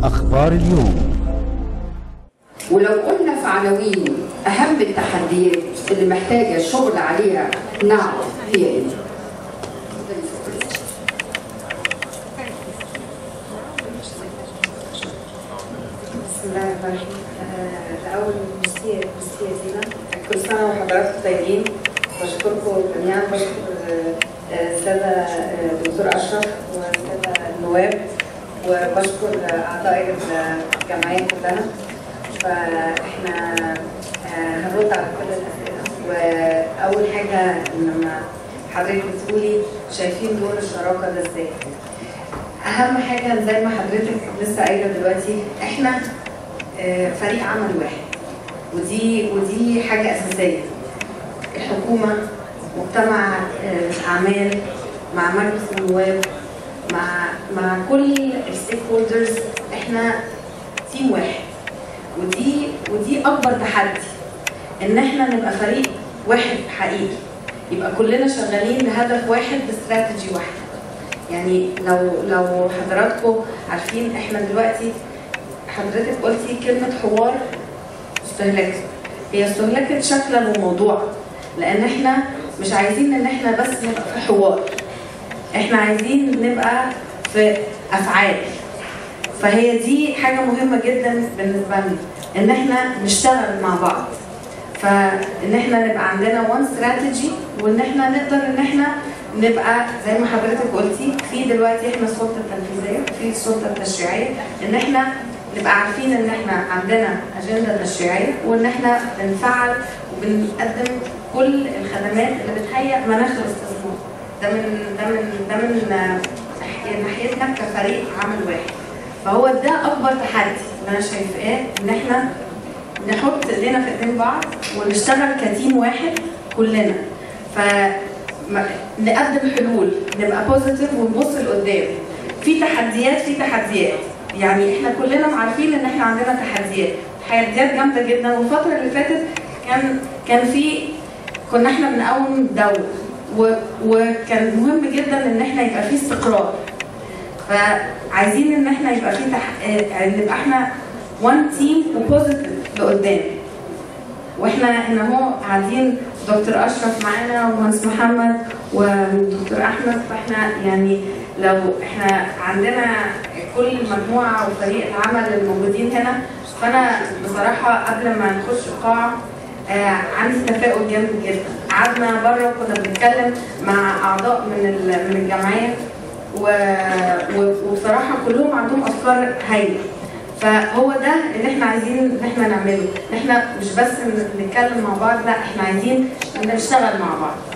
أخبار اليوم ولو قلنا في عناوين اهم التحديات اللي محتاجه شغل عليها نعم هي ايه؟ بسم الله الرحمن الرحيم آه، الأول ميرسي ميرسي يا زينة كل سنة وحضراتكم طيبين بشكركم جميعا بشكر آه، آه، السادة آه، دكتور أشرف والسادة النواب وبشكر آه، أعضاء الجمعية كلها فإحنا آه، هنرد على كل الأسئلة وأول حاجة لما حضرتك بتقولي شايفين دور الشراكة ده إزاي؟ اهم حاجه زي ما حضرتك لسه قايله دلوقتي احنا آه، فريق عمل واحد ودي ودي حاجه اساسيه الحكومه مجتمع آه، اعمال مع مجلس النواب مع مع كل الستيك هولدرز احنا تيم واحد ودي ودي اكبر تحدي ان احنا نبقى فريق واحد حقيقي يبقى كلنا شغالين لهدف واحد باستراتيجي واحده يعني لو لو حضراتكم عارفين احنا دلوقتي حضرتك قلتي كلمة حوار استهلاك هي استهلكت شكلا وموضوعا لان احنا مش عايزين ان احنا بس نبقى في حوار احنا عايزين نبقى في افعال فهي دي حاجة مهمة جدا بالنسبة لنا ان احنا نشتغل مع بعض فان احنا نبقى عندنا وان استراتيجي وان احنا نقدر ان احنا نبقى زي ما حضرتك قلتي في دلوقتي احنا السلطه التنفيذيه في السلطه التشريعيه ان احنا نبقى عارفين ان احنا عندنا اجنده تشريعيه وان احنا بنفعل وبنقدم كل الخدمات اللي بتهيئ مناخ الاستثمار ده من ده من ده من ناحية- ناحيتنا كفريق عمل واحد فهو ده اكبر تحدي اللي انا شايفاه ان احنا نحط ايدينا في ايدين بعض ونشتغل كتيم واحد كلنا ف م- نقدم حلول نبقى بوزيتيف ونبص لقدام في تحديات في تحديات يعني احنا كلنا عارفين ان احنا عندنا تحديات تحديات جامده جدا والفتره اللي فاتت كان كان في كنا احنا بنقوم دوله و- وكان مهم جدا ان احنا يبقى في استقرار فعايزين ان احنا يبقى في تح... آه، نبقى احنا وان تيم وبوزيتيف لقدام واحنا هنا اهو قاعدين دكتور اشرف معانا ومهندس محمد ودكتور احمد فاحنا يعني لو احنا عندنا كل المجموعه وفريق العمل الموجودين هنا فانا بصراحه قبل ما نخش القاعه آه عندي تفاؤل جامد جدا قعدنا بره وكنا بنتكلم مع اعضاء من ال- من الجمعيه و- و- وبصراحه كلهم عندهم افكار هايله فهو ده اللي احنا عايزين ان احنا نعمله ان احنا مش بس ن- نتكلم مع بعض لا احنا عايزين ان نشتغل مع بعض